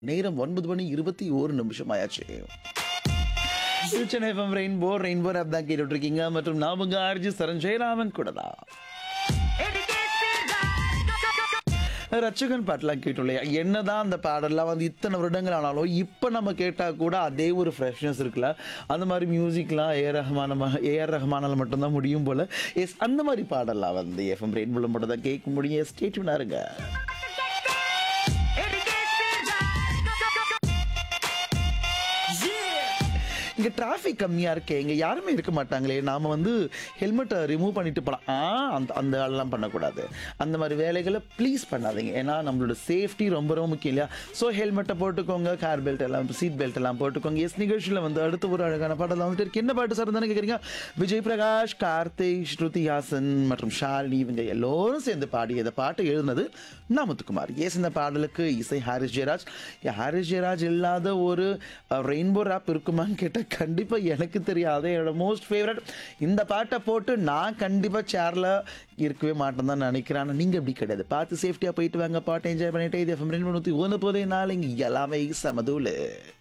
நேரம் ஒன்பது மணி இருபத்தி ஒரு நிமிஷம் ஆயாச்சு Chennai FM rainbow rainbow app தான் கேட்டுட்டு இருக்கீங்க மற்றும் நாமங்க ஆர்ஜி சரண் ஜெயராமன் கூட தான் ரட்சகன் பாட்டெலாம் கேட்டோம் என்னதான் அந்த பாடல்லாம் வந்து இத்தனை வருடங்கள் ஆனாலும் இப்போ நம்ம கேட்டால் கூட அதே ஒரு ஃப்ரெஷ்னஸ் இருக்குல்ல அந்த மாதிரி மியூசிக்லாம் ஏஆர் ரஹ்மான ஏஆர் ரஹ்மானால் மட்டும்தான் முடியும் போல் எஸ் அந்த மாதிரி பாடலாம் வந்து எஃப்எம் ரெயின்போல மட்டும் தான் கேட்க முடியும் ஸ்டேட்யூனாக இருங்க இங்கே டிராஃபிக் கம்மியாக இருக்கே இங்கே யாருமே இருக்க மாட்டாங்களே நாம் வந்து ஹெல்மெட்டை ரிமூவ் பண்ணிட்டு போகலாம் ஆ அந்த அந்த ஆளெல்லாம் பண்ணக்கூடாது அந்த மாதிரி வேலைகளை ப்ளீஸ் பண்ணாதீங்க ஏன்னா நம்மளோட சேஃப்டி ரொம்ப ரொம்ப முக்கியம் இல்லையா ஸோ ஹெல்மெட்டை போட்டுக்கோங்க கார் பெல்ட் எல்லாம் சீட் பெல்ட் எல்லாம் போட்டுக்கோங்க எஸ் நிகழ்ச்சியில் வந்து அடுத்த ஒரு அழகான பாடலாம் வந்துட்டு இருக்கு என்ன பாட்டு சார் தானே கேட்குறீங்க விஜய் பிரகாஷ் கார்த்திக் ஸ்ருதி ஹாசன் மற்றும் ஷாலினி இவங்க எல்லோரும் சேர்ந்து பாடி இந்த பாட்டு எழுதுனது நாமத்துக்குமார் எஸ் இந்த பாடலுக்கு இசை ஹாரிஸ் ஜெயராஜ் ஹாரிஸ் ஜெயராஜ் இல்லாத ஒரு ரெயின்போ ராப் இருக்குமான்னு கேட்டால் கண்டிப்பாக எனக்கு தெரியாது என்னோட மோஸ்ட் ஃபேவரட் இந்த பாட்டை போட்டு நான் கண்டிப்பாக சேரில் இருக்கவே மாட்டேன் தான் நினைக்கிறேன் ஆனால் நீங்கள் எப்படி கிடையாது பார்த்து சேஃப்டியாக போயிட்டு வாங்க பாட்டை என்ஜாய் பண்ணிட்டு இது எஃப்எம் ரெண்டு நூற்றி ஒன்று போதே நாள் இங்கே எல்லாமே சமதூள்